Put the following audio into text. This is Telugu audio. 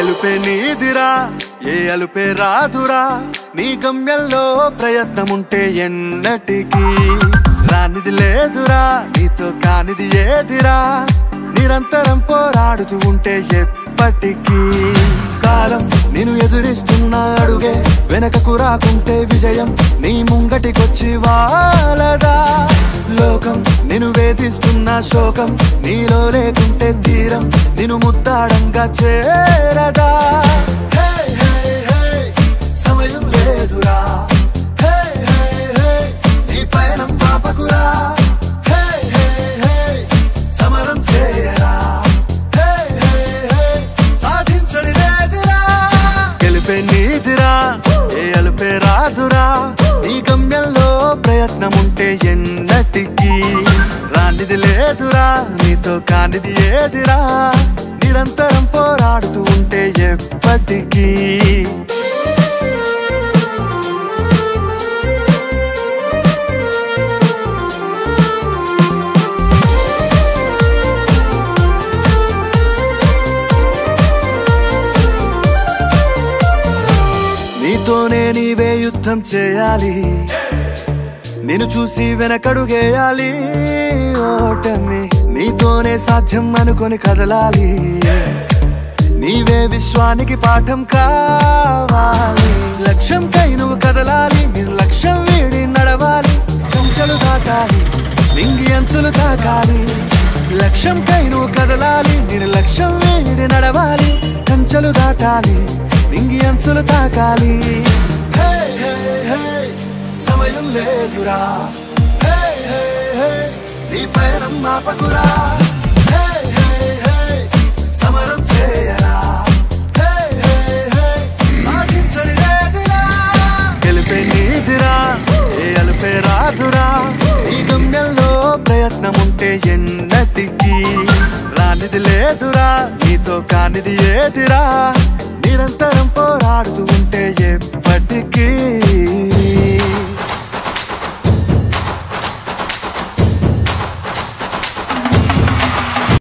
గెలుపే నీదిరా ఏ అలుపే రాదురా నీ గమ్యంలో ప్రయత్నముంటే ఎన్నటికీ రానిది లేదురా నీతో కానిది ఏదిరా నిరంతరం పోరాడుతూ ఉంటే ఎప్పటికీ కాలం నేను ఎదురిస్తున్న అడుగే వెనకకు రాకుంటే విజయం నీ ముంగటికొచ్చి వాలదా లోకం నేను వేధిస్తున్న శోకం నీలో లేకుంటే తీరం నేను ముద్దాడంగా చేరదా హే, హే, హే, సమయం లేదురా హే, హే, హే, నీ పయనం పాపకురా హే, హే, హే, సమరం చేయరా హే, హే, హే, సాధించని లేదురా గెలిపే నీదిరా ఏ అలుపే రాదురా నీ గమ్యంలో ప్రయత్నముంటే ఎన్నటికీ రానిది లేదురా నీతో కానిది ఏదిరా నిరంతరం పోరాడుతూ ఉంటే ఎప్పటికీ నీతోనే నీవే యుద్ధం చేయాలి నేను చూసి వెనకడుగేయాలి ఓటమి నీతోనే సాధ్యం అనుకొని కదలాలి నీవే విశ్వానికి పాఠం కావాలి లక్ష్యం కై నువ్వు కదలాలి నిర్లక్ష్యం వీడి నడవాలి కంచెలు దాటాలి నింగి అంచులు తాకాలి లక్ష్యం కై నువ్వు కదలాలి నిర్లక్ష్యం వీడి నడవాలి కంచెలు దాటాలి నింగి అంచులు తాకాలి హే, హే, హే, సమయం లేదురా హే, హే, హే, నీ పయనం మాపకురా హే, హే, హే, సమరం చేయరా హే, హే, హే, సాధించని లేదురా. గెలుపే నీదిరా ఏ అలుపే రాదురా ఈ గమ్యంలో ప్రయత్నముంటే ఎన్నటికీ రానిది లేదురా నీతో కానిది ఏదిరా నిరంతరం పోరాడుతూ ఉంటే ఎప్పటికీ